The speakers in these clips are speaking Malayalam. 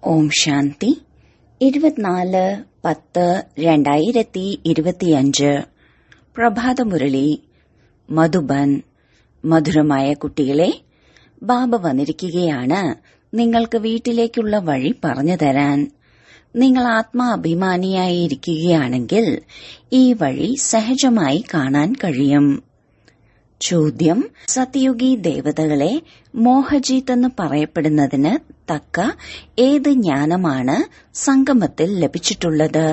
ഓം ശാന്തി ഇരുപത്തിനാല് പത്ത് രണ്ടായിരത്തി ഇരുപത്തിയഞ്ച് പ്രഭാതമുരളി മധുബൻ മധുരമായ കുട്ടികളെ ബാബ വന്നിരിക്കുകയാണ് നിങ്ങൾക്ക് വീട്ടിലേക്കുള്ള വഴി പറഞ്ഞു തരാൻ നിങ്ങൾ ആത്മാഭിമാനിയായി ഇരിക്കുകയാണെങ്കിൽ ഈ വഴി സഹജമായി കാണാൻ കഴിയും ചോദ്യം സത്യയുഗി ദേവതകളെ മോഹജീത്ത് എന്ന് പറയപ്പെടുന്നതിന് തക്ക ഏത് ജ്ഞാനമാണ് സംഗമത്തിൽ ലഭിച്ചിട്ടുള്ളത്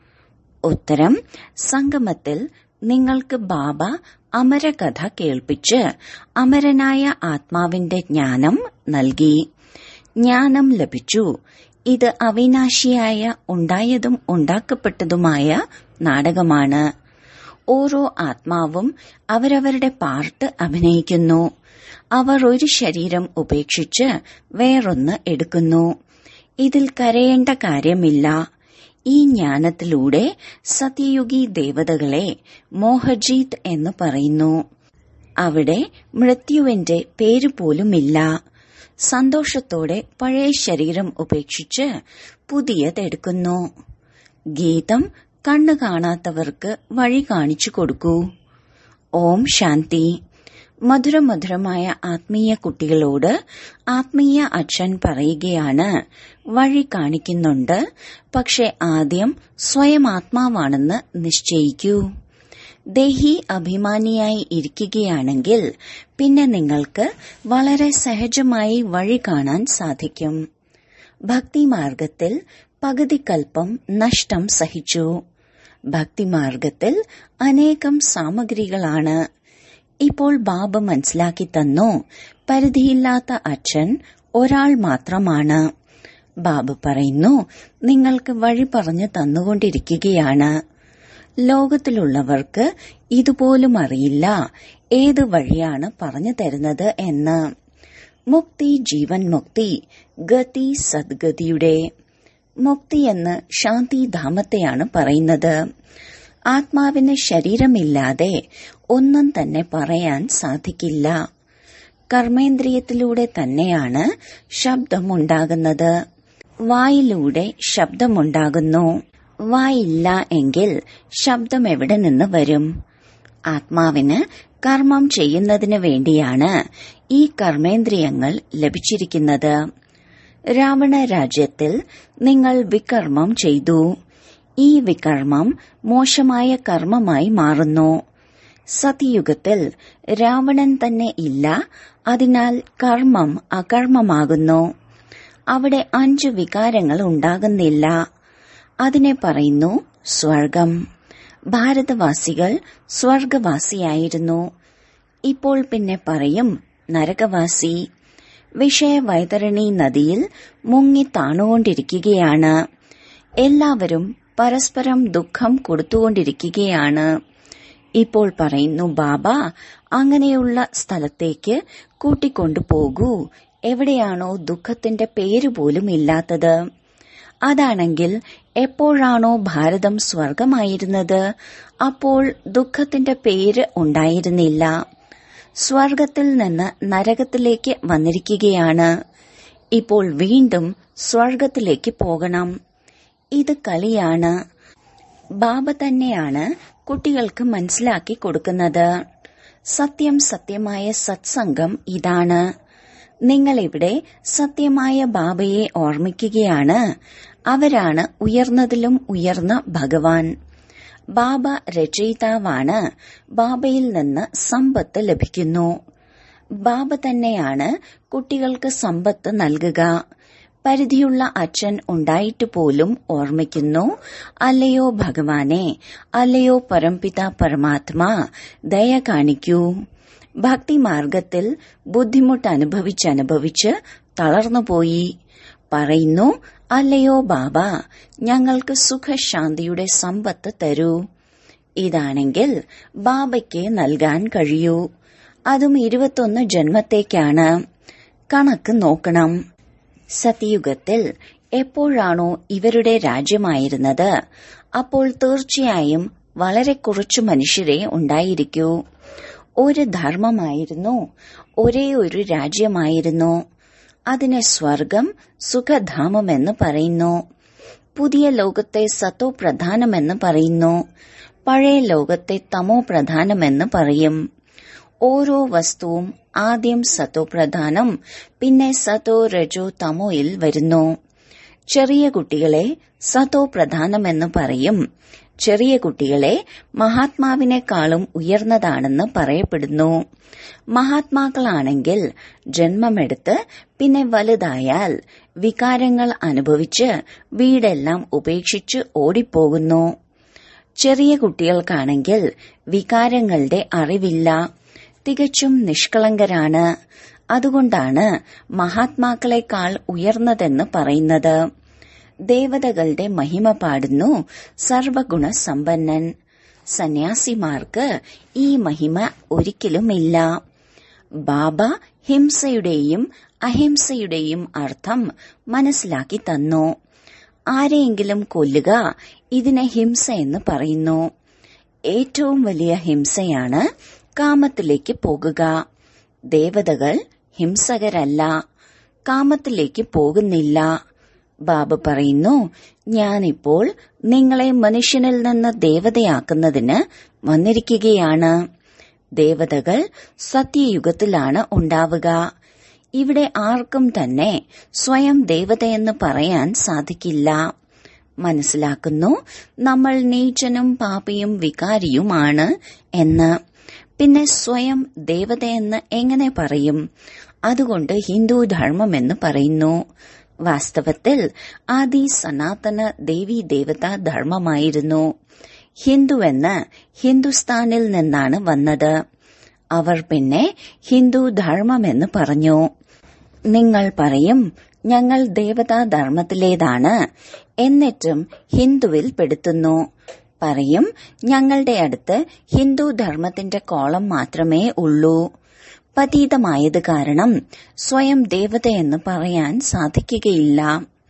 ഉത്തരം സംഗമത്തിൽ നിങ്ങൾക്ക് ബാബ അമരകഥ കേൾപ്പിച്ച് അമരനായ ആത്മാവിന്റെ ജ്ഞാനം നൽകി ജ്ഞാനം ലഭിച്ചു ഇത് അവിനാശിയായ ഉണ്ടായതും ഉണ്ടാക്കപ്പെട്ടതുമായ നാടകമാണ് ഓരോ ആത്മാവും അവരവരുടെ പാർട്ട് അഭിനയിക്കുന്നു അവർ ഒരു ശരീരം ഉപേക്ഷിച്ച് വേറൊന്ന് എടുക്കുന്നു ഇതിൽ കരയേണ്ട കാര്യമില്ല ഈ ജ്ഞാനത്തിലൂടെ സത്യയുഗി ദേവതകളെ മോഹജീത് എന്ന് പറയുന്നു അവിടെ മൃത്യുവിന്റെ പേരുപോലുമില്ല സന്തോഷത്തോടെ പഴയ ശരീരം ഉപേക്ഷിച്ച് പുതിയതെടുക്കുന്നു ഗീതം കണ്ണു കാണാത്തവർക്ക് വഴി കാണിച്ചു കൊടുക്കൂ ഓം ശാന്തി മധുരമധുരമായ ആത്മീയ കുട്ടികളോട് ആത്മീയ അച്ഛൻ പറയുകയാണ് വഴി കാണിക്കുന്നുണ്ട് പക്ഷെ ആദ്യം സ്വയം ആത്മാവാണെന്ന് നിശ്ചയിക്കൂ ദേഹി അഭിമാനിയായി ഇരിക്കുകയാണെങ്കിൽ പിന്നെ നിങ്ങൾക്ക് വളരെ സഹജമായി വഴി കാണാൻ സാധിക്കും ഭക്തിമാർഗത്തിൽ പകുതിക്കൽപ്പം നഷ്ടം സഹിച്ചു ഭക്തിമാർഗത്തിൽ അനേകം സാമഗ്രികളാണ് ഇപ്പോൾ ബാബ മനസ്സിലാക്കി തന്നു പരിധിയില്ലാത്ത അച്ഛൻ ഒരാൾ മാത്രമാണ് ബാബ പറയുന്നു നിങ്ങൾക്ക് വഴി പറഞ്ഞു തന്നുകൊണ്ടിരിക്കുകയാണ് ലോകത്തിലുള്ളവർക്ക് ഇതുപോലും അറിയില്ല ഏത് വഴിയാണ് പറഞ്ഞു തരുന്നത് എന്ന് മുക്തി ജീവൻ മുക്തി ഗതി സദ്ഗതിയുടെ മുക്തി എന്ന് ശാന്തിധാമത്തെയാണ് പറയുന്നത് ആത്മാവിന് ശരീരമില്ലാതെ ഒന്നും തന്നെ പറയാൻ സാധിക്കില്ല കർമ്മേന്ദ്രിയത്തിലൂടെ തന്നെയാണ് ശബ്ദമുണ്ടാകുന്നത് വായിലൂടെ ശബ്ദമുണ്ടാകുന്നു വായില്ല എങ്കിൽ ശബ്ദം എവിടെ നിന്ന് വരും ആത്മാവിന് കർമ്മം ചെയ്യുന്നതിന് വേണ്ടിയാണ് ഈ കർമ്മേന്ദ്രിയങ്ങൾ ലഭിച്ചിരിക്കുന്നത് രാവണ രാജ്യത്തിൽ നിങ്ങൾ വികർമ്മം ചെയ്തു ഈ വികർമ്മം മോശമായ കർമ്മമായി മാറുന്നു സതിയുഗത്തിൽ രാവണൻ തന്നെ ഇല്ല അതിനാൽ കർമ്മം അകർമ്മമാകുന്നു അവിടെ അഞ്ച് വികാരങ്ങൾ ഉണ്ടാകുന്നില്ല അതിനെ പറയുന്നു സ്വർഗം ഭാരതവാസികൾ സ്വർഗവാസിയായിരുന്നു ഇപ്പോൾ പിന്നെ പറയും നരകവാസി വിഷയവൈതരണി നദിയിൽ മുങ്ങി താണുകൊണ്ടിരിക്കുകയാണ് എല്ലാവരും പരസ്പരം ദുഃഖം കൊടുത്തുകൊണ്ടിരിക്കുകയാണ് ഇപ്പോൾ പറയുന്നു ബാബ അങ്ങനെയുള്ള സ്ഥലത്തേക്ക് കൂട്ടിക്കൊണ്ടു പോകൂ എവിടെയാണോ ദുഃഖത്തിന്റെ പേര് പോലും ഇല്ലാത്തത് അതാണെങ്കിൽ എപ്പോഴാണോ ഭാരതം സ്വർഗമായിരുന്നത് അപ്പോൾ ദുഃഖത്തിന്റെ പേര് ഉണ്ടായിരുന്നില്ല സ്വർഗത്തിൽ നിന്ന് നരകത്തിലേക്ക് വന്നിരിക്കുകയാണ് ഇപ്പോൾ വീണ്ടും സ്വർഗത്തിലേക്ക് പോകണം ഇത് കളിയാണ് ബാബ തന്നെയാണ് കുട്ടികൾക്ക് മനസ്സിലാക്കി കൊടുക്കുന്നത് സത്യം സത്യമായ സത്സംഗം ഇതാണ് നിങ്ങളിവിടെ സത്യമായ ബാബയെ ഓർമ്മിക്കുകയാണ് അവരാണ് ഉയർന്നതിലും ഉയർന്ന ഭഗവാൻ ബാബ രചയിതാവാണ് ബാബയിൽ നിന്ന് സമ്പത്ത് ലഭിക്കുന്നു ബാബ തന്നെയാണ് കുട്ടികൾക്ക് സമ്പത്ത് നൽകുക പരിധിയുള്ള അച്ഛൻ ഉണ്ടായിട്ട് പോലും ഓർമ്മിക്കുന്നു അല്ലയോ ഭഗവാനെ അല്ലയോ പരംപിത പരമാത്മാ ദയ കാണിക്കൂ ഭക്തിമാർഗത്തിൽ ബുദ്ധിമുട്ട് അനുഭവിച്ചനുഭവിച്ച് തളർന്നുപോയി പറയുന്നു അല്ലയോ ബാബ ഞങ്ങൾക്ക് സുഖശാന്തിയുടെ സമ്പത്ത് തരൂ ഇതാണെങ്കിൽ ബാബയ്ക്ക് നൽകാൻ കഴിയൂ അതും ഇരുപത്തൊന്ന് ജന്മത്തേക്കാണ് കണക്ക് നോക്കണം സത്യയുഗത്തിൽ എപ്പോഴാണോ ഇവരുടെ രാജ്യമായിരുന്നത് അപ്പോൾ തീർച്ചയായും വളരെ കുറച്ചു മനുഷ്യരെ ഉണ്ടായിരിക്കൂ ഒരു ധർമ്മമായിരുന്നു ഒരേ ഒരു രാജ്യമായിരുന്നു അതിനെ സ്വർഗം സുഖധാമമെന്ന് പറയുന്നു പുതിയ ലോകത്തെ സത്തോ പ്രധാനമെന്ന് പറയുന്നു പഴയ ലോകത്തെ തമോ പ്രധാനമെന്ന് പറയും ഓരോ വസ്തുവും ആദ്യം സത്തോ പ്രധാനം പിന്നെ സത്തോ രജോ തമോയിൽ വരുന്നു ചെറിയ കുട്ടികളെ സത്തോ പ്രധാനമെന്ന് പറയും ചെറിയ കുട്ടികളെ മഹാത്മാവിനേക്കാളും ഉയർന്നതാണെന്ന് പറയപ്പെടുന്നു മഹാത്മാക്കളാണെങ്കിൽ ജന്മമെടുത്ത് പിന്നെ വലുതായാൽ വികാരങ്ങൾ അനുഭവിച്ച് വീടെല്ലാം ഉപേക്ഷിച്ച് ഓടിപ്പോകുന്നു ചെറിയ കുട്ടികൾക്കാണെങ്കിൽ വികാരങ്ങളുടെ അറിവില്ല തികച്ചും നിഷ്കളങ്കരാണ് അതുകൊണ്ടാണ് മഹാത്മാക്കളെക്കാൾ ഉയർന്നതെന്ന് പറയുന്നത് ദേവതകളുടെ മഹിമ പാടുന്നു സർവഗുണ സമ്പന്നൻ സന്യാസിമാർക്ക് ഈ മഹിമ ഒരിക്കലുമില്ല ബാബ ഹിംസയുടെയും അഹിംസയുടെയും അർത്ഥം മനസ്സിലാക്കി തന്നു ആരെയെങ്കിലും കൊല്ലുക ഇതിനെ ഹിംസ എന്ന് പറയുന്നു ഏറ്റവും വലിയ ഹിംസയാണ് കാമത്തിലേക്ക് പോകുക ദേവതകൾ ഹിംസകരല്ല കാമത്തിലേക്ക് പോകുന്നില്ല ബാബ പറയുന്നു ഞാനിപ്പോൾ നിങ്ങളെ മനുഷ്യനിൽ നിന്ന് ദേവതയാക്കുന്നതിന് വന്നിരിക്കുകയാണ് ദേവതകൾ സത്യയുഗത്തിലാണ് ഉണ്ടാവുക ഇവിടെ ആർക്കും തന്നെ സ്വയം ദേവതയെന്ന് പറയാൻ സാധിക്കില്ല മനസ്സിലാക്കുന്നു നമ്മൾ നീചനും പാപിയും വികാരിയുമാണ് എന്ന് പിന്നെ സ്വയം ദേവതയെന്ന് എങ്ങനെ പറയും അതുകൊണ്ട് ഹിന്ദു ധർമ്മമെന്ന് പറയുന്നു വാസ്തവത്തിൽ ആദി സനാതന ദേവി ദേവതാ ധർമ്മമായിരുന്നു ഹിന്ദുവെന്ന് ഹിന്ദുസ്ഥാനിൽ നിന്നാണ് വന്നത് അവർ പിന്നെ ഹിന്ദു ധർമ്മമെന്ന് പറഞ്ഞു നിങ്ങൾ പറയും ഞങ്ങൾ ദേവതാ ധർമ്മത്തിലേതാണ് എന്നിട്ടും ഹിന്ദുവിൽ പെടുത്തുന്നു പറയും ഞങ്ങളുടെ അടുത്ത് ഹിന്ദു ധർമ്മത്തിന്റെ കോളം മാത്രമേ ഉള്ളൂ പതീതമായത് കാരണം സ്വയം ദേവതയെന്ന് പറയാൻ സാധിക്കുകയില്ല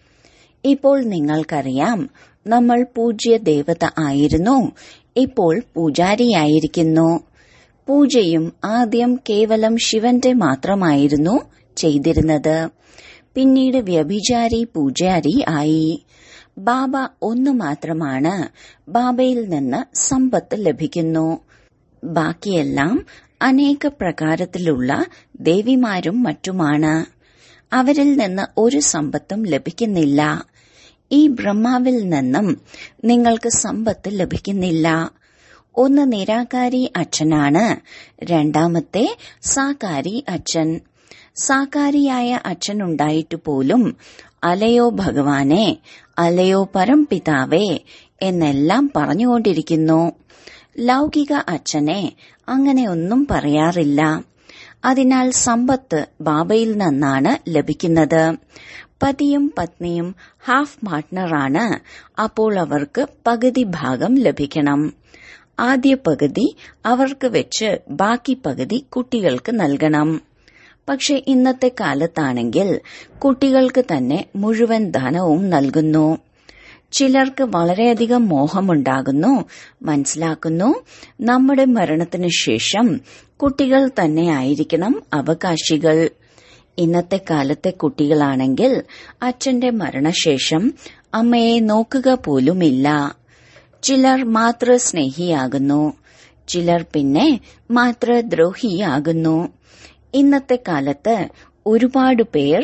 ഇപ്പോൾ നിങ്ങൾക്കറിയാം നമ്മൾ പൂജ്യ ദേവത ആയിരുന്നു ഇപ്പോൾ പൂജാരിയായിരിക്കുന്നു പൂജയും ആദ്യം കേവലം ശിവന്റെ മാത്രമായിരുന്നു ചെയ്തിരുന്നത് പിന്നീട് വ്യഭിചാരി പൂജാരി ആയി ബാബ ഒന്നു മാത്രമാണ് ബാബയിൽ നിന്ന് സമ്പത്ത് ലഭിക്കുന്നു ബാക്കിയെല്ലാം അനേക പ്രകാരത്തിലുള്ള ദേവിമാരും മറ്റുമാണ് അവരിൽ നിന്ന് ഒരു സമ്പത്തും ലഭിക്കുന്നില്ല ഈ ബ്രഹ്മാവിൽ നിന്നും നിങ്ങൾക്ക് സമ്പത്ത് ലഭിക്കുന്നില്ല ഒന്ന് നിരാകാരി അച്ഛനാണ് രണ്ടാമത്തെ സാകാരി അച്ഛൻ സാകാരിയായ അച്ഛനുണ്ടായിട്ട് പോലും അലയോ ഭഗവാനെ അലയോ പരംപിതാവേ എന്നെല്ലാം പറഞ്ഞുകൊണ്ടിരിക്കുന്നു ലൗകിക അച്ഛനെ അങ്ങനെയൊന്നും പറയാറില്ല അതിനാൽ സമ്പത്ത് ബാബയിൽ നിന്നാണ് ലഭിക്കുന്നത് പതിയും പത്നിയും ഹാഫ് പാർട്ട്ണറാണ് അപ്പോൾ അവർക്ക് പകുതി ഭാഗം ലഭിക്കണം ആദ്യ പകുതി അവർക്ക് വെച്ച് ബാക്കി പകുതി കുട്ടികൾക്ക് നൽകണം പക്ഷെ ഇന്നത്തെ കാലത്താണെങ്കിൽ കുട്ടികൾക്ക് തന്നെ മുഴുവൻ ധനവും നൽകുന്നു ചിലർക്ക് വളരെയധികം മോഹമുണ്ടാകുന്നു മനസ്സിലാക്കുന്നു നമ്മുടെ മരണത്തിന് ശേഷം കുട്ടികൾ തന്നെ ആയിരിക്കണം അവകാശികൾ ഇന്നത്തെ കാലത്തെ കുട്ടികളാണെങ്കിൽ അച്ഛന്റെ മരണശേഷം അമ്മയെ നോക്കുക പോലുമില്ല ചിലർ മാതൃ സ്നേഹിയാകുന്നു ചിലർ പിന്നെ മാതൃദ്രോഹിയാകുന്നു ഇന്നത്തെ കാലത്ത് ഒരുപാട് പേർ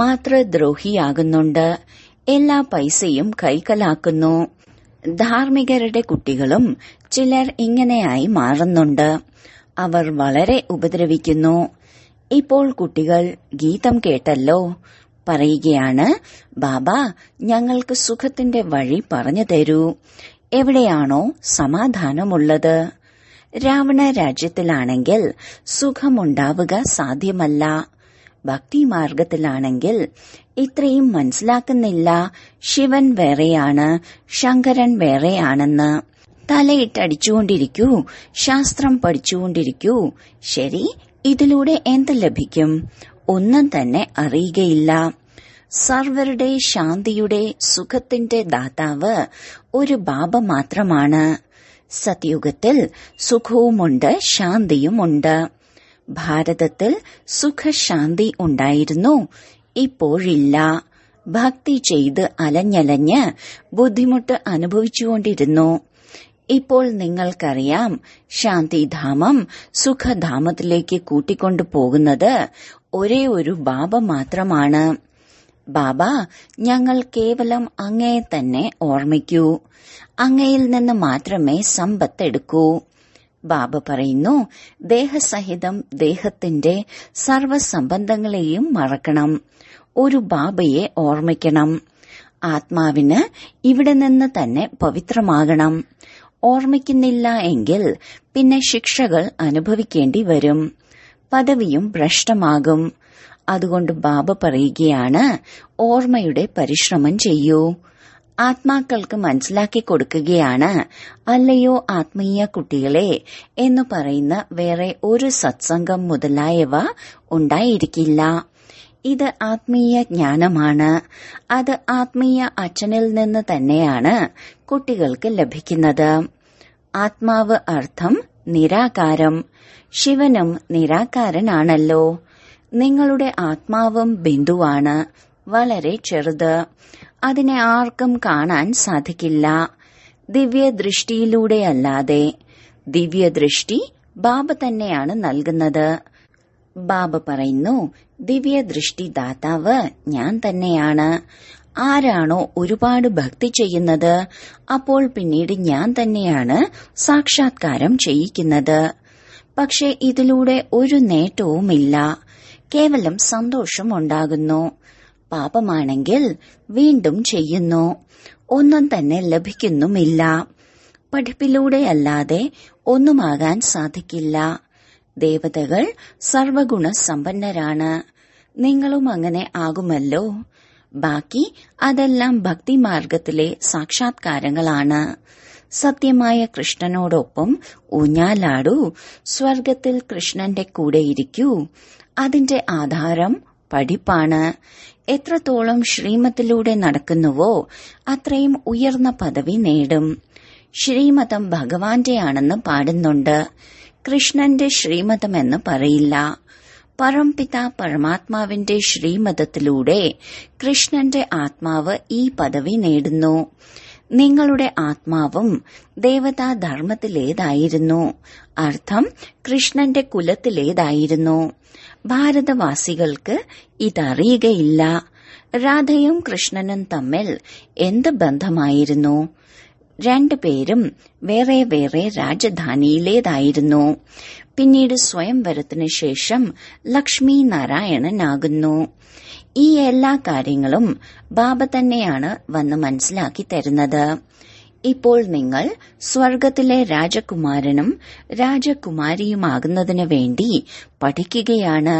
മാതൃദ്രോഹിയാകുന്നുണ്ട് എല്ലാ പൈസയും കൈക്കലാക്കുന്നു ധാർമ്മികരുടെ കുട്ടികളും ചിലർ ഇങ്ങനെയായി മാറുന്നുണ്ട് അവർ വളരെ ഉപദ്രവിക്കുന്നു ഇപ്പോൾ കുട്ടികൾ ഗീതം കേട്ടല്ലോ പറയുകയാണ് ബാബ ഞങ്ങൾക്ക് സുഖത്തിന്റെ വഴി പറഞ്ഞു തരൂ എവിടെയാണോ സമാധാനമുള്ളത് രാവണ രാജ്യത്തിലാണെങ്കിൽ സുഖമുണ്ടാവുക സാധ്യമല്ല ഭക്തിമാർഗത്തിലാണെങ്കിൽ ഇത്രയും മനസ്സിലാക്കുന്നില്ല ശിവൻ വേറെയാണ് ശങ്കരൻ വേറെയാണെന്ന് തലയിട്ടടിച്ചുകൊണ്ടിരിക്കൂ ശാസ്ത്രം പഠിച്ചുകൊണ്ടിരിക്കൂ ശരി ഇതിലൂടെ എന്ത് ലഭിക്കും ഒന്നും തന്നെ അറിയുകയില്ല സർവരുടെ ശാന്തിയുടെ സുഖത്തിന്റെ ദാതാവ് ഒരു ബാബ മാത്രമാണ് സത്യുഗത്തിൽ സുഖവുമുണ്ട് ശാന്തിയുമുണ്ട് ഭാരതത്തിൽ സുഖശാന്തി ഉണ്ടായിരുന്നു ഇപ്പോഴില്ല ഭക്തി ചെയ്ത് അലഞ്ഞലഞ്ഞ് ബുദ്ധിമുട്ട് അനുഭവിച്ചുകൊണ്ടിരുന്നു ഇപ്പോൾ നിങ്ങൾക്കറിയാം ശാന്തിധാമം സുഖധാമത്തിലേക്ക് കൂട്ടിക്കൊണ്ടു പോകുന്നത് ഒരേ ഒരു ബാബ മാത്രമാണ് ബാബ ഞങ്ങൾ കേവലം അങ്ങയെ തന്നെ ഓർമ്മിക്കൂ അങ്ങയിൽ നിന്ന് മാത്രമേ സമ്പത്ത് എടുക്കൂ ബാബ പറയുന്നു ദേഹസഹിതം ദേഹത്തിന്റെ സർവസംബന്ധങ്ങളെയും മറക്കണം ഒരു ബാബയെ ഓർമ്മിക്കണം ആത്മാവിന് ഇവിടെ നിന്ന് തന്നെ പവിത്രമാകണം ഓർമ്മിക്കുന്നില്ല എങ്കിൽ പിന്നെ ശിക്ഷകൾ അനുഭവിക്കേണ്ടി വരും പദവിയും ഭ്രഷ്ടമാകും അതുകൊണ്ട് ബാബ പറയുകയാണ് ഓർമ്മയുടെ പരിശ്രമം ചെയ്യൂ ആത്മാക്കൾക്ക് മനസ്സിലാക്കി കൊടുക്കുകയാണ് അല്ലയോ ആത്മീയ കുട്ടികളെ എന്ന് പറയുന്ന വേറെ ഒരു സത്സംഗം മുതലായവ ഉണ്ടായിരിക്കില്ല ഇത് ആത്മീയ ജ്ഞാനമാണ് അത് ആത്മീയ അച്ഛനിൽ നിന്ന് തന്നെയാണ് കുട്ടികൾക്ക് ലഭിക്കുന്നത് ആത്മാവ് അർത്ഥം നിരാകാരം ശിവനും നിരാകാരനാണല്ലോ നിങ്ങളുടെ ആത്മാവും ബിന്ദുവാണ് വളരെ ചെറുത് അതിനെ ആർക്കും കാണാൻ സാധിക്കില്ല ദിവ്യദൃഷ്ടിയിലൂടെയല്ലാതെ ദിവ്യദൃഷ്ടി ബാബ തന്നെയാണ് നൽകുന്നത് ബാബ പറയുന്നു ദിവ്യദൃഷ്ടി ദാതാവ് ഞാൻ തന്നെയാണ് ആരാണോ ഒരുപാട് ഭക്തി ചെയ്യുന്നത് അപ്പോൾ പിന്നീട് ഞാൻ തന്നെയാണ് സാക്ഷാത്കാരം ചെയ്യിക്കുന്നത് പക്ഷെ ഇതിലൂടെ ഒരു നേട്ടവുമില്ല കേവലം സന്തോഷം ഉണ്ടാകുന്നു പാപമാണെങ്കിൽ വീണ്ടും ചെയ്യുന്നു ഒന്നും തന്നെ ലഭിക്കുന്നുമില്ല പഠിപ്പിലൂടെയല്ലാതെ ഒന്നുമാകാൻ സാധിക്കില്ല ദേവതകൾ സർവഗുണ സമ്പന്നരാണ് നിങ്ങളും അങ്ങനെ ആകുമല്ലോ ബാക്കി അതെല്ലാം ഭക്തിമാർഗത്തിലെ സാക്ഷാത്കാരങ്ങളാണ് സത്യമായ കൃഷ്ണനോടൊപ്പം ഊഞ്ഞാലാടൂ സ്വർഗത്തിൽ കൃഷ്ണന്റെ കൂടെ ഇരിക്കൂ അതിന്റെ ആധാരം പഠിപ്പാണ് എത്രത്തോളം ശ്രീമത്തിലൂടെ നടക്കുന്നുവോ അത്രയും ഉയർന്ന പദവി നേടും ശ്രീമതം ഭഗവാന്റെയാണെന്ന് പാടുന്നുണ്ട് കൃഷ്ണന്റെ ശ്രീമതമെന്ന് പറയില്ല പരംപിത പരമാത്മാവിന്റെ ശ്രീമതത്തിലൂടെ കൃഷ്ണന്റെ ആത്മാവ് ഈ പദവി നേടുന്നു നിങ്ങളുടെ ആത്മാവും ദേവതാധർമ്മത്തിലേതായിരുന്നു അർത്ഥം കൃഷ്ണന്റെ കുലത്തിലേതായിരുന്നു ഭാരതവാസികൾക്ക് ഇതറിയുകയില്ല രാധയും കൃഷ്ണനും തമ്മിൽ എന്ത് ബന്ധമായിരുന്നു രണ്ടുപേരും വേറെ വേറെ രാജധാനിയിലേതായിരുന്നു പിന്നീട് സ്വയംവരത്തിനു ശേഷം ലക്ഷ്മി നാരായണനാകുന്നു ഈ എല്ലാ കാര്യങ്ങളും ബാബ തന്നെയാണ് വന്ന് മനസ്സിലാക്കി തരുന്നത് ഇപ്പോൾ നിങ്ങൾ സ്വർഗത്തിലെ രാജകുമാരനും രാജകുമാരിയുമാകുന്നതിനു വേണ്ടി പഠിക്കുകയാണ്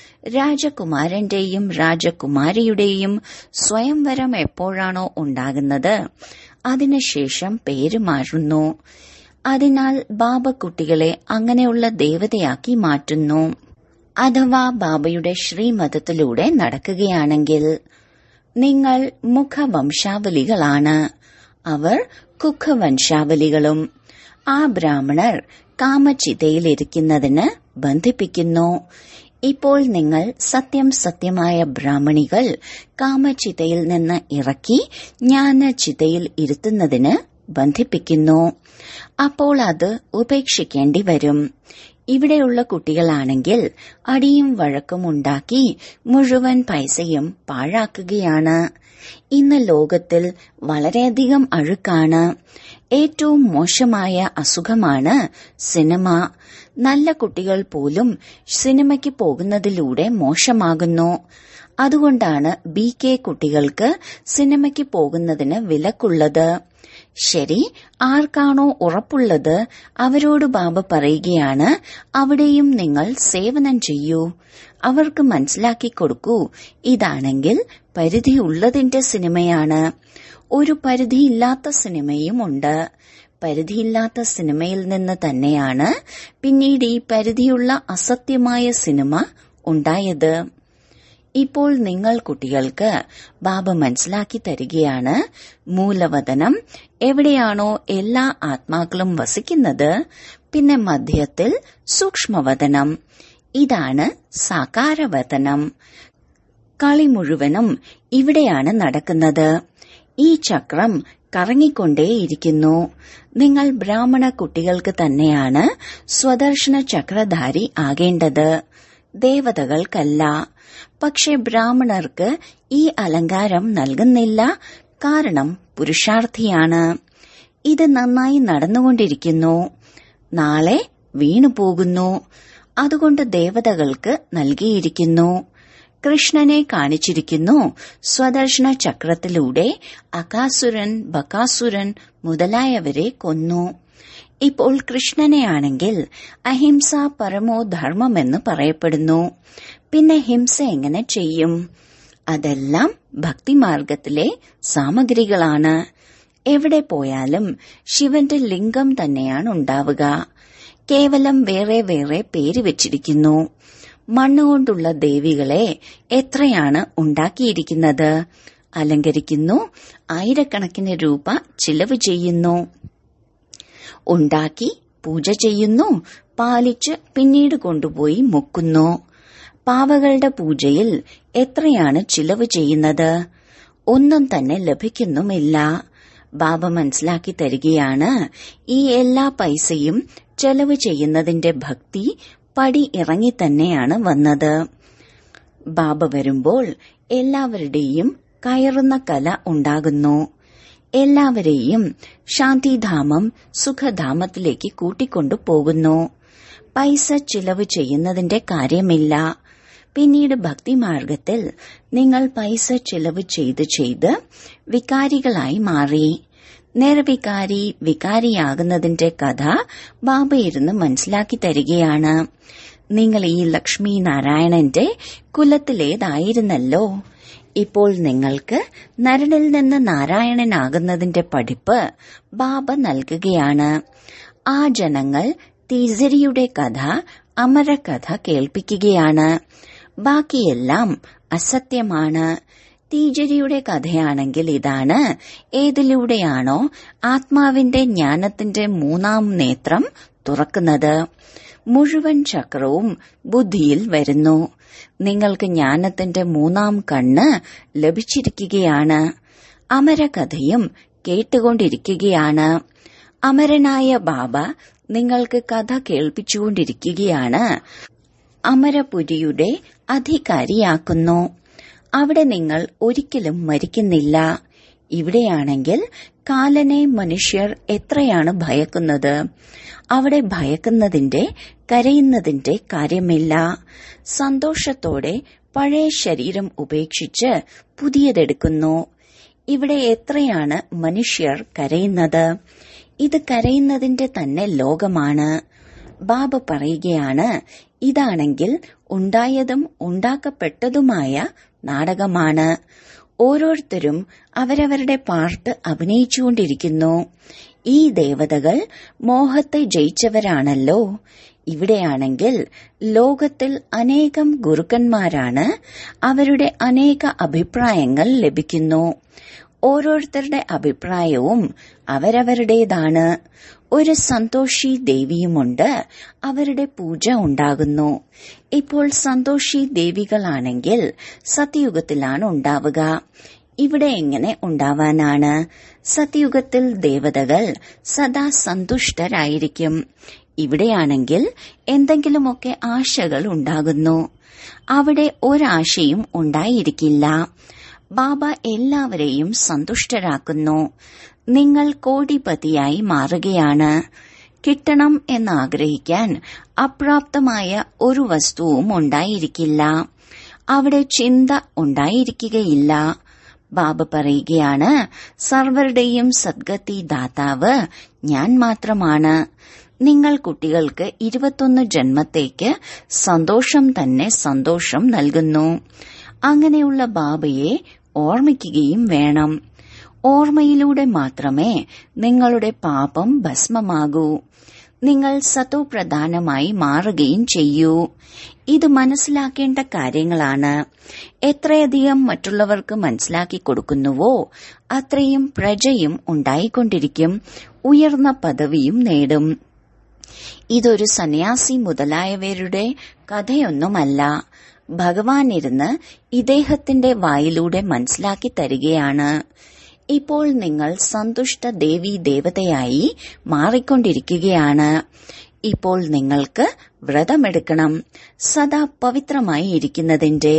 രാജകുമാരന്റെയും രാജകുമാരിയുടെയും സ്വയംവരം എപ്പോഴാണോ ഉണ്ടാകുന്നത് അതിനുശേഷം പേര് മാറുന്നു അതിനാൽ ബാബ കുട്ടികളെ അങ്ങനെയുള്ള ദേവതയാക്കി മാറ്റുന്നു അഥവാ ബാബയുടെ ശ്രീമതത്തിലൂടെ നടക്കുകയാണെങ്കിൽ നിങ്ങൾ മുഖവംശാവലികളാണ് അവർ കുഖവംശാവലികളും ആ ബ്രാഹ്മണർ കാമചിതയിലിരിക്കുന്നതിന് ബന്ധിപ്പിക്കുന്നു ഇപ്പോൾ നിങ്ങൾ സത്യം സത്യമായ ബ്രാഹ്മണികൾ കാമചിതയിൽ നിന്ന് ഇറക്കി ജ്ഞാനചിതയിൽ ഇരുത്തുന്നതിന് ബന്ധിപ്പിക്കുന്നു അപ്പോൾ അത് ഉപേക്ഷിക്കേണ്ടി വരും ഇവിടെയുള്ള കുട്ടികളാണെങ്കിൽ അടിയും വഴക്കും ഉണ്ടാക്കി മുഴുവൻ പൈസയും പാഴാക്കുകയാണ് ഇന്ന് ലോകത്തിൽ വളരെയധികം അഴുക്കാണ് ഏറ്റവും മോശമായ അസുഖമാണ് സിനിമ നല്ല കുട്ടികൾ പോലും സിനിമയ്ക്ക് പോകുന്നതിലൂടെ മോശമാകുന്നു അതുകൊണ്ടാണ് ബി കെ കുട്ടികൾക്ക് സിനിമയ്ക്ക് പോകുന്നതിന് വിലക്കുള്ളത് ശരി ആർക്കാണോ ഉറപ്പുള്ളത് അവരോട് ബാബ പറയുകയാണ് അവിടെയും നിങ്ങൾ സേവനം ചെയ്യൂ അവർക്ക് മനസ്സിലാക്കി കൊടുക്കൂ ഇതാണെങ്കിൽ പരിധിയുള്ളതിന്റെ സിനിമയാണ് ഒരു പരിധിയില്ലാത്ത സിനിമയും ഉണ്ട് പരിധിയില്ലാത്ത സിനിമയിൽ നിന്ന് തന്നെയാണ് പിന്നീട് ഈ പരിധിയുള്ള അസത്യമായ സിനിമ ഉണ്ടായത് ഇപ്പോൾ നിങ്ങൾ കുട്ടികൾക്ക് ബാബ മനസ്സിലാക്കി തരികയാണ് മൂലവതനം എവിടെയാണോ എല്ലാ ആത്മാക്കളും വസിക്കുന്നത് പിന്നെ മധ്യത്തിൽ സൂക്ഷ്മവതനം ഇതാണ് സാകാരവതനം കളി മുഴുവനും ഇവിടെയാണ് നടക്കുന്നത് ഈ ചക്രം കറങ്ങിക്കൊണ്ടേയിരിക്കുന്നു നിങ്ങൾ ബ്രാഹ്മണ കുട്ടികൾക്ക് തന്നെയാണ് സ്വദർശന ചക്രധാരി ആകേണ്ടത് ദേവതകൾക്കല്ല പക്ഷെ ബ്രാഹ്മണർക്ക് ഈ അലങ്കാരം നൽകുന്നില്ല കാരണം പുരുഷാർത്ഥിയാണ് ഇത് നന്നായി നടന്നുകൊണ്ടിരിക്കുന്നു നാളെ വീണുപോകുന്നു അതുകൊണ്ട് ദേവതകൾക്ക് നൽകിയിരിക്കുന്നു കൃഷ്ണനെ കാണിച്ചിരിക്കുന്നു സ്വദർശന ചക്രത്തിലൂടെ അകാസുരൻ ബകാസുരൻ മുതലായവരെ കൊന്നു ഇപ്പോൾ കൃഷ്ണനെയാണെങ്കിൽ അഹിംസ പരമോ ധർമ്മമെന്ന് പറയപ്പെടുന്നു പിന്നെ ഹിംസ എങ്ങനെ ചെയ്യും അതെല്ലാം ഭക്തിമാർഗത്തിലെ സാമഗ്രികളാണ് എവിടെ പോയാലും ശിവന്റെ ലിംഗം തന്നെയാണ് ഉണ്ടാവുക കേവലം വേറെ വേറെ പേര് വെച്ചിരിക്കുന്നു മണ്ണുകൊണ്ടുള്ള ദേവികളെ എത്രയാണ് ഉണ്ടാക്കിയിരിക്കുന്നത് അലങ്കരിക്കുന്നു ആയിരക്കണക്കിന് രൂപ ചിലവ് ചെയ്യുന്നു ഉണ്ടാക്കി പൂജ ചെയ്യുന്നു പാലിച്ച് പിന്നീട് കൊണ്ടുപോയി മുക്കുന്നു പാവകളുടെ പൂജയിൽ എത്രയാണ് ചിലവ് ചെയ്യുന്നത് ഒന്നും തന്നെ ലഭിക്കുന്നുമില്ല ബാബ മനസ്സിലാക്കി തരികയാണ് ഈ എല്ലാ പൈസയും ചെലവ് ചെയ്യുന്നതിന്റെ ഭക്തി പടി ഇറങ്ങി തന്നെയാണ് വന്നത് ബാബ വരുമ്പോൾ എല്ലാവരുടെയും കയറുന്ന കല ഉണ്ടാകുന്നു എല്ലാവരെയും ശാന്തിധാമം സുഖധാമത്തിലേക്ക് കൂട്ടിക്കൊണ്ടു പോകുന്നു പൈസ ചിലവ് ചെയ്യുന്നതിന്റെ കാര്യമില്ല പിന്നീട് ഭക്തിമാർഗത്തിൽ നിങ്ങൾ പൈസ ചിലവ് ചെയ്ത് ചെയ്ത് വികാരികളായി മാറി നിർവികാരി വികാരിയാകുന്നതിന്റെ കഥ ബാബ ഇരുന്ന് മനസ്സിലാക്കി തരികയാണ് നിങ്ങൾ ഈ ലക്ഷ്മി നാരായണന്റെ കുലത്തിലേതായിരുന്നല്ലോ ഇപ്പോൾ നിങ്ങൾക്ക് നരനിൽ നിന്ന് നാരായണനാകുന്നതിന്റെ പഠിപ്പ് ബാബ നൽകുകയാണ് ആ ജനങ്ങൾ തീസരിയുടെ കഥ അമരകഥ കേൾപ്പിക്കുകയാണ് ബാക്കിയെല്ലാം അസത്യമാണ് തീജരിയുടെ കഥയാണെങ്കിൽ ഇതാണ് ഏതിലൂടെയാണോ ആത്മാവിന്റെ ജ്ഞാനത്തിന്റെ മൂന്നാം നേത്രം തുറക്കുന്നത് മുഴുവൻ ചക്രവും ബുദ്ധിയിൽ വരുന്നു നിങ്ങൾക്ക് ജ്ഞാനത്തിന്റെ മൂന്നാം കണ്ണ് ലഭിച്ചിരിക്കുകയാണ് അമരകഥയും കേട്ടുകൊണ്ടിരിക്കുകയാണ് അമരനായ ബാബ നിങ്ങൾക്ക് കഥ കേൾപ്പിച്ചുകൊണ്ടിരിക്കുകയാണ് അമരപുരിയുടെ അധികാരിയാക്കുന്നു അവിടെ നിങ്ങൾ ഒരിക്കലും മരിക്കുന്നില്ല ഇവിടെയാണെങ്കിൽ കാലനെ മനുഷ്യർ എത്രയാണ് ഭയക്കുന്നത് അവിടെ ഭയക്കുന്നതിന്റെ കരയുന്നതിന്റെ കാര്യമില്ല സന്തോഷത്തോടെ പഴയ ശരീരം ഉപേക്ഷിച്ച് പുതിയതെടുക്കുന്നു ഇവിടെ എത്രയാണ് മനുഷ്യർ കരയുന്നത് ഇത് കരയുന്നതിന്റെ തന്നെ ലോകമാണ് ബാബ പറയുകയാണ് ഇതാണെങ്കിൽ ഉണ്ടായതും ഉണ്ടാക്കപ്പെട്ടതുമായ നാടകമാണ് ഓരോരുത്തരും അവരവരുടെ പാർട്ട് അഭിനയിച്ചുകൊണ്ടിരിക്കുന്നു ഈ ദേവതകൾ മോഹത്തെ ജയിച്ചവരാണല്ലോ ഇവിടെയാണെങ്കിൽ ലോകത്തിൽ അനേകം ഗുരുക്കന്മാരാണ് അവരുടെ അനേക അഭിപ്രായങ്ങൾ ലഭിക്കുന്നു ഓരോരുത്തരുടെ അഭിപ്രായവും അവരവരുടേതാണ് ഒരു സന്തോഷി ദേവിയുമുണ്ട് അവരുടെ പൂജ ഉണ്ടാകുന്നു ഇപ്പോൾ സന്തോഷി ദേവികളാണെങ്കിൽ സത്യയുഗത്തിലാണ് ഉണ്ടാവുക ഇവിടെ എങ്ങനെ ഉണ്ടാവാനാണ് സത്യയുഗത്തിൽ ദേവതകൾ സദാ സന്തുഷ്ടരായിരിക്കും ഇവിടെയാണെങ്കിൽ എന്തെങ്കിലുമൊക്കെ ആശകൾ ഉണ്ടാകുന്നു അവിടെ ഒരാശയും ഉണ്ടായിരിക്കില്ല ബാബ എല്ലാവരെയും സന്തുഷ്ടരാക്കുന്നു നിങ്ങൾ കോടിപതിയായി മാറുകയാണ് കിട്ടണം എന്നാഗ്രഹിക്കാൻ അപ്രാപ്തമായ ഒരു വസ്തുവും ഉണ്ടായിരിക്കില്ല അവിടെ ചിന്ത ഉണ്ടായിരിക്കുകയില്ല ബാബ പറയുകയാണ് സർവരുടെയും സദ്ഗതി ദാതാവ് ഞാൻ മാത്രമാണ് നിങ്ങൾ കുട്ടികൾക്ക് ഇരുപത്തൊന്ന് ജന്മത്തേക്ക് സന്തോഷം തന്നെ സന്തോഷം നൽകുന്നു അങ്ങനെയുള്ള ബാബയെ ഓർമ്മിക്കുകയും വേണം ഓർമ്മയിലൂടെ മാത്രമേ നിങ്ങളുടെ പാപം ഭസ്മമാകൂ നിങ്ങൾ സതോപ്രധാനമായി മാറുകയും ചെയ്യൂ ഇത് മനസ്സിലാക്കേണ്ട കാര്യങ്ങളാണ് എത്രയധികം മറ്റുള്ളവർക്ക് മനസ്സിലാക്കി കൊടുക്കുന്നുവോ അത്രയും പ്രജയും ഉണ്ടായിക്കൊണ്ടിരിക്കും ഉയർന്ന പദവിയും നേടും ഇതൊരു സന്യാസി മുതലായവരുടെ കഥയൊന്നുമല്ല ഭഗവാൻ ഇരുന്ന് ഇദ്ദേഹത്തിന്റെ വായിലൂടെ മനസ്സിലാക്കി തരികയാണ് ഇപ്പോൾ നിങ്ങൾ സന്തുഷ്ട ദേവി ദേവതയായി മാറിക്കൊണ്ടിരിക്കുകയാണ് ഇപ്പോൾ നിങ്ങൾക്ക് വ്രതമെടുക്കണം സദാ പവിത്രമായി ഇരിക്കുന്നതിന്റെ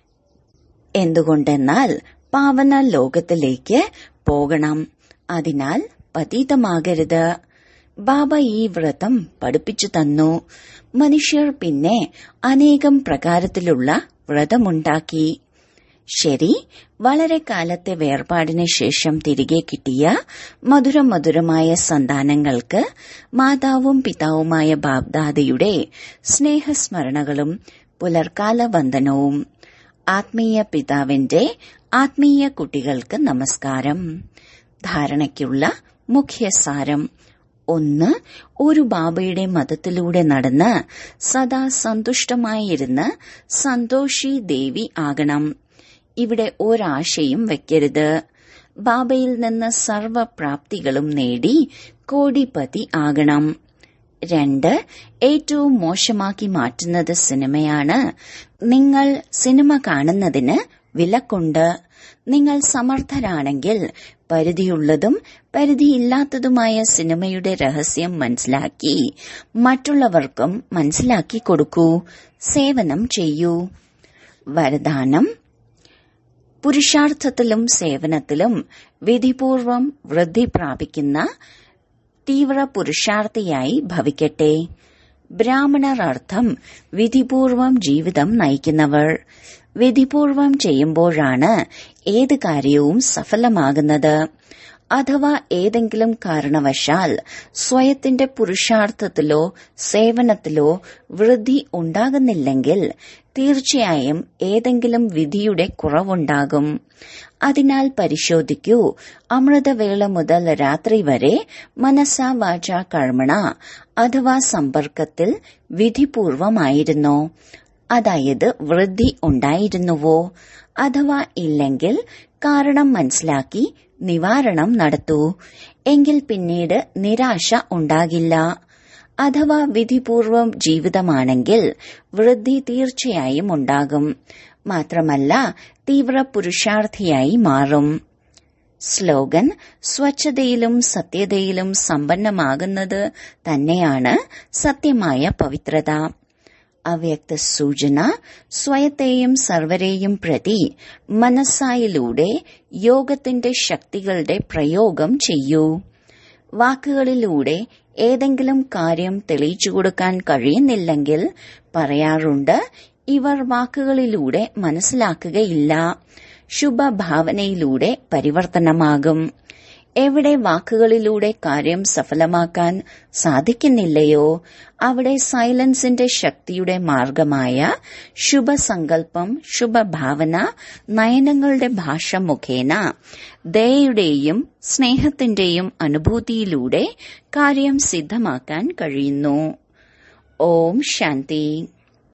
എന്തുകൊണ്ടെന്നാൽ പാവന ലോകത്തിലേക്ക് പോകണം അതിനാൽ പതീതമാകരുത് ബാബ ഈ വ്രതം പഠിപ്പിച്ചു തന്നു മനുഷ്യർ പിന്നെ അനേകം പ്രകാരത്തിലുള്ള വ്രതമുണ്ടാക്കി ശരി വളരെ കാലത്തെ വേർപാടിന് ശേഷം തിരികെ കിട്ടിയ മധുര മധുരമായ സന്താനങ്ങൾക്ക് മാതാവും പിതാവുമായ ബാബ്ദാദയുടെ സ്നേഹസ്മരണകളും പുലർക്കാല വന്ദനവും ആത്മീയ പിതാവിന്റെ ആത്മീയ കുട്ടികൾക്ക് നമസ്കാരം ധാരണയ്ക്കുള്ള മുഖ്യസാരം ഒന്ന് ഒരു ബാബയുടെ മതത്തിലൂടെ നടന്ന് സദാ സന്തുഷ്ടമായിരുന്ന് സന്തോഷി ദേവി ആകണം ഇവിടെ ഒരാശയും വെക്കരുത് ബാബയിൽ നിന്ന് സർവപ്രാപ്തികളും നേടി കോടിപതി ആകണം രണ്ട് ഏറ്റവും മോശമാക്കി മാറ്റുന്നത് സിനിമയാണ് നിങ്ങൾ സിനിമ കാണുന്നതിന് വിലക്കുണ്ട് നിങ്ങൾ സമർത്ഥരാണെങ്കിൽ പരിധിയുള്ളതും പരിധിയില്ലാത്തതുമായ സിനിമയുടെ രഹസ്യം മനസ്സിലാക്കി മറ്റുള്ളവർക്കും മനസ്സിലാക്കി കൊടുക്കൂ സേവനം ചെയ്യൂ വരദാനം പുരുഷാർത്ഥത്തിലും സേവനത്തിലും വിധിപൂർവം വൃദ്ധി പ്രാപിക്കുന്ന തീവ്ര പുരുഷാർത്ഥിയായി ഭവിക്കട്ടെ ബ്രാഹ്മണർ അർത്ഥം വിധിപൂർവം ജീവിതം നയിക്കുന്നവർ വിധിപൂർവം ചെയ്യുമ്പോഴാണ് ഏത് കാര്യവും സഫലമാകുന്നത് അഥവാ ഏതെങ്കിലും കാരണവശാൽ സ്വയത്തിന്റെ പുരുഷാർത്ഥത്തിലോ സേവനത്തിലോ വൃദ്ധി ഉണ്ടാകുന്നില്ലെങ്കിൽ തീർച്ചയായും ഏതെങ്കിലും വിധിയുടെ കുറവുണ്ടാകും അതിനാൽ പരിശോധിക്കൂ അമൃതവേള മുതൽ രാത്രി വരെ മനസ്സ വാച കർമ്മണ അഥവാ സമ്പർക്കത്തിൽ വിധിപൂർവമായിരുന്നോ അതായത് വൃദ്ധി ഉണ്ടായിരുന്നുവോ അഥവാ ഇല്ലെങ്കിൽ കാരണം മനസ്സിലാക്കി നിവാരണം നടത്തൂ എങ്കിൽ പിന്നീട് നിരാശ ഉണ്ടാകില്ല അഥവാ വിധിപൂർവം ജീവിതമാണെങ്കിൽ വൃദ്ധി തീർച്ചയായും ഉണ്ടാകും മാത്രമല്ല തീവ്ര പുരുഷാർത്ഥിയായി മാറും സ്ലോഗൻ സ്വച്ഛതയിലും സത്യതയിലും സമ്പന്നമാകുന്നത് തന്നെയാണ് സത്യമായ പവിത്രത അവ്യക്ത സൂചന സ്വയത്തെയും സർവരെയും പ്രതി മനസ്സായിലൂടെ യോഗത്തിന്റെ ശക്തികളുടെ പ്രയോഗം ചെയ്യൂ വാക്കുകളിലൂടെ ഏതെങ്കിലും കാര്യം തെളിയിച്ചു കൊടുക്കാൻ കഴിയുന്നില്ലെങ്കിൽ പറയാറുണ്ട് ഇവർ വാക്കുകളിലൂടെ മനസ്സിലാക്കുകയില്ല ശുഭഭാവനയിലൂടെ പരിവർത്തനമാകും എവിടെ വാക്കുകളിലൂടെ കാര്യം സഫലമാക്കാൻ സാധിക്കുന്നില്ലയോ അവിടെ സൈലൻസിന്റെ ശക്തിയുടെ മാർഗമായ ശുഭസങ്കല്പം ശുഭഭാവന നയനങ്ങളുടെ ഭാഷ മുഖേന ദയയുടെയും സ്നേഹത്തിന്റെയും അനുഭൂതിയിലൂടെ കാര്യം സിദ്ധമാക്കാൻ കഴിയുന്നു ഓം ശാന്തി